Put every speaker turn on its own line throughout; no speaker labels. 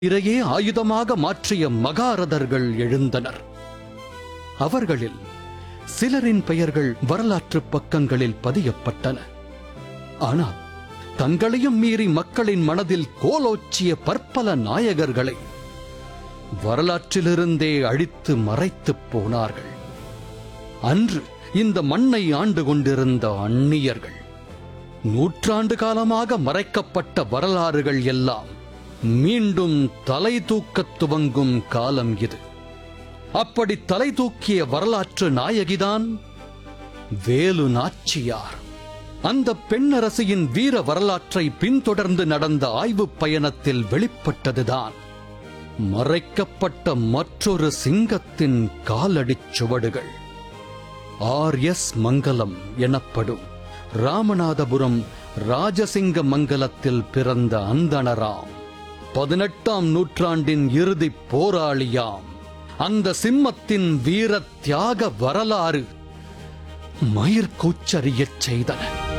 இரையே ஆயுதமாக மாற்றிய மகாரதர்கள் எழுந்தனர் அவர்களில் சிலரின் பெயர்கள் வரலாற்றுப் பக்கங்களில் பதியப்பட்டன ஆனால் தங்களையும் மீறி மக்களின் மனதில் கோலோச்சிய பற்பல நாயகர்களை வரலாற்றிலிருந்தே அழித்து மறைத்துப் போனார்கள் அன்று இந்த மண்ணை ஆண்டு கொண்டிருந்த அந்நியர்கள் நூற்றாண்டு காலமாக மறைக்கப்பட்ட வரலாறுகள் எல்லாம் மீண்டும் தலை தூக்கத் துவங்கும் காலம் இது அப்படி தலை தூக்கிய வரலாற்று நாயகிதான் வேலு நாச்சியார் அந்த பெண்ணரசியின் வீர வரலாற்றை பின்தொடர்ந்து நடந்த ஆய்வுப் பயணத்தில் வெளிப்பட்டதுதான் மறைக்கப்பட்ட மற்றொரு சிங்கத்தின் காலடிச் சுவடுகள் ஆர் எஸ் மங்கலம் எனப்படும் ராமநாதபுரம் ராஜசிங்க மங்கலத்தில் பிறந்த அந்தணராம் பதினெட்டாம் நூற்றாண்டின் இறுதிப் போராளியாம் அந்த சிம்மத்தின் வீர தியாக வரலாறு மயிர்கூச்சரியச் செய்தன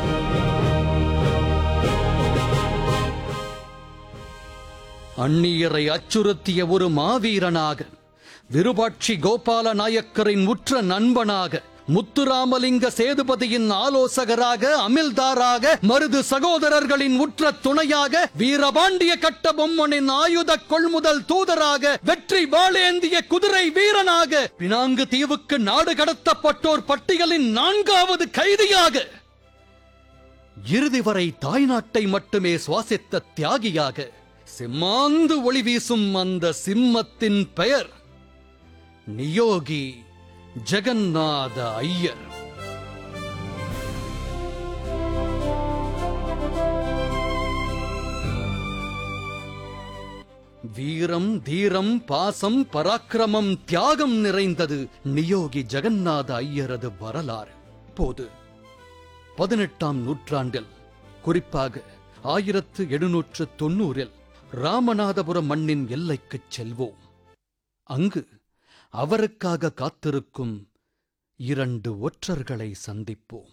அந்நியரை அச்சுறுத்திய ஒரு மாவீரனாக விருபாட்சி கோபால நாயக்கரின் உற்ற நண்பனாக முத்துராமலிங்க சேதுபதியின் ஆலோசகராக அமில்தாராக மருது சகோதரர்களின் உற்ற துணையாக வீரபாண்டிய கட்ட பொம்மனின் ஆயுத கொள்முதல் தூதராக வெற்றி வாளேந்திய குதிரை வீரனாக பினாங்கு தீவுக்கு நாடு கடத்தப்பட்டோர் பட்டியலின் நான்காவது கைதியாக இறுதி வரை தாய்நாட்டை மட்டுமே சுவாசித்த தியாகியாக சிம்மாந்து ஒளி வீசும் அந்த சிம்மத்தின் பெயர் நியோகி ஜெகநாத ஐயர் வீரம் தீரம் பாசம் பராக்கிரமம் தியாகம் நிறைந்தது நியோகி ஜெகநாத ஐயரது வரலாறு போது பதினெட்டாம் நூற்றாண்டில் குறிப்பாக ஆயிரத்து எழுநூற்று தொன்னூறில் ராமநாதபுரம் மண்ணின் எல்லைக்குச் செல்வோம் அங்கு அவருக்காக காத்திருக்கும் இரண்டு ஒற்றர்களை சந்திப்போம்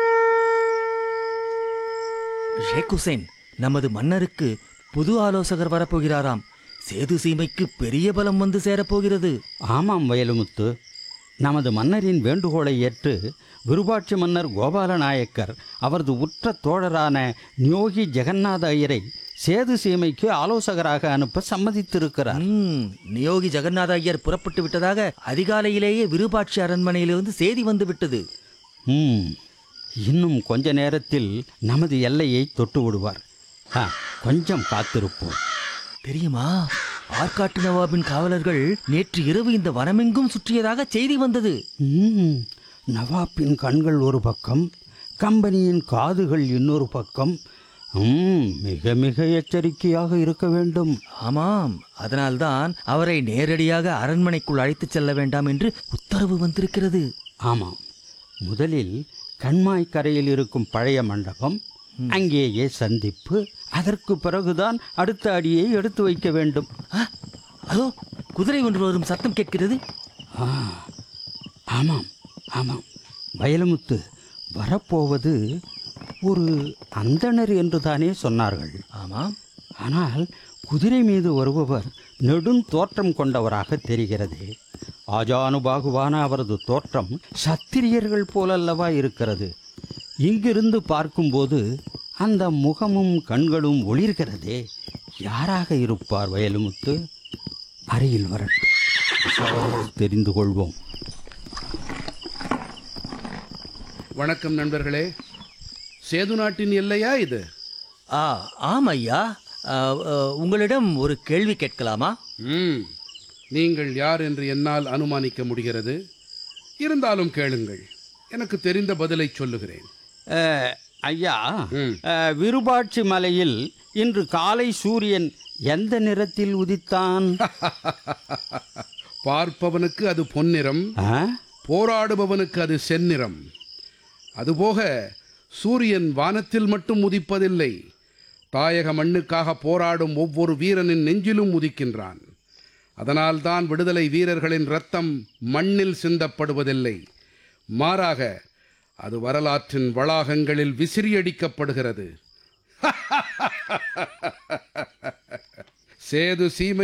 ஷேக் ஹுசைன் நமது மன்னருக்கு புது ஆலோசகர் வரப்போகிறாராம் சேது சீமைக்கு பெரிய பலம் வந்து சேரப்போகிறது
ஆமாம் வயலுமுத்து நமது மன்னரின் வேண்டுகோளை ஏற்று விருபாட்சி மன்னர் கோபால நாயக்கர் அவரது உற்ற தோழரான நியோகி ஜெகநாத ஐயரை சேது சீமைக்கு ஆலோசகராக அனுப்ப சம்மதித்திருக்கிறார்
ம், நியோகி ஜெகநாத ஐயர் புறப்பட்டு விட்டதாக அதிகாலையிலேயே விருபாட்சி அரண்மனையிலிருந்து செய்தி வந்து விட்டது
ம் இன்னும் கொஞ்ச நேரத்தில் நமது எல்லையை தொட்டு விடுவார் ஆ, கொஞ்சம் காத்திருப்போம்
தெரியுமா ஆற்காட்டு நவாபின் காவலர்கள் நேற்று இரவு இந்த வனமெங்கும் சுற்றியதாக செய்தி வந்தது
ம், நவாப்பின் கண்கள் ஒரு பக்கம் கம்பெனியின் காதுகள் இன்னொரு பக்கம் ம், மிக மிக எச்சரிக்கையாக இருக்க வேண்டும்
ஆமாம் அதனால்தான் அவரை நேரடியாக அரண்மனைக்குள் அழைத்துச் செல்ல வேண்டாம் என்று உத்தரவு வந்திருக்கிறது
ஆமாம் முதலில் கண்மாய் கரையில் இருக்கும் பழைய மண்டபம் அங்கேயே சந்திப்பு அதற்கு பிறகுதான் அடுத்த அடியை எடுத்து வைக்க வேண்டும்
ஆ, அதோ குதிரை ஒன்று வரும் சத்தம் கேட்கிறது
ஆ, ஆமாம் ஆமாம் வயலமுத்து வரப்போவது ஒரு அந்தணர் என்று தானே சொன்னார்கள்
ஆமாம்
ஆனால் குதிரை மீது வருபவர் நெடும் தோற்றம் கொண்டவராக தெரிகிறது ஆஜானுபாகுவான அவரது தோற்றம் சத்திரியர்கள் போலல்லவா இருக்கிறது இங்கிருந்து பார்க்கும்போது அந்த முகமும் கண்களும் ஒளிர்கிறதே யாராக இருப்பார் வயலுமுத்து அருகில் வரட்டும் விசாரித்து தெரிந்து கொள்வோம்
வணக்கம் நண்பர்களே சேது நாட்டின் எல்லையா இது
ஆ ஆம் ஐயா ஆ, ஆ, உங்களிடம் ஒரு கேள்வி கேட்கலாமா
ம் நீங்கள் யார் என்று என்னால் அனுமானிக்க முடிகிறது இருந்தாலும் கேளுங்கள் எனக்கு தெரிந்த பதிலை சொல்லுகிறேன்
அஹ், ஐயா
ம்.
அஹ், விருபாட்சி மலையில் இன்று காலை சூரியன் எந்த நிறத்தில் உதித்தான்
பார்ப்பவனுக்கு அது பொன்னிறம்
ஆ?
போராடுபவனுக்கு அது செந்நிறம் அதுபோக சூரியன் வானத்தில் மட்டும் உதிப்பதில்லை தாயக மண்ணுக்காக போராடும் ஒவ்வொரு வீரனின் நெஞ்சிலும் உதிக்கின்றான் அதனால்தான் விடுதலை வீரர்களின் ரத்தம் மண்ணில் சிந்தப்படுவதில்லை மாறாக அது வரலாற்றின் வளாகங்களில் விசிறியடிக்கப்படுகிறது சேது சீமை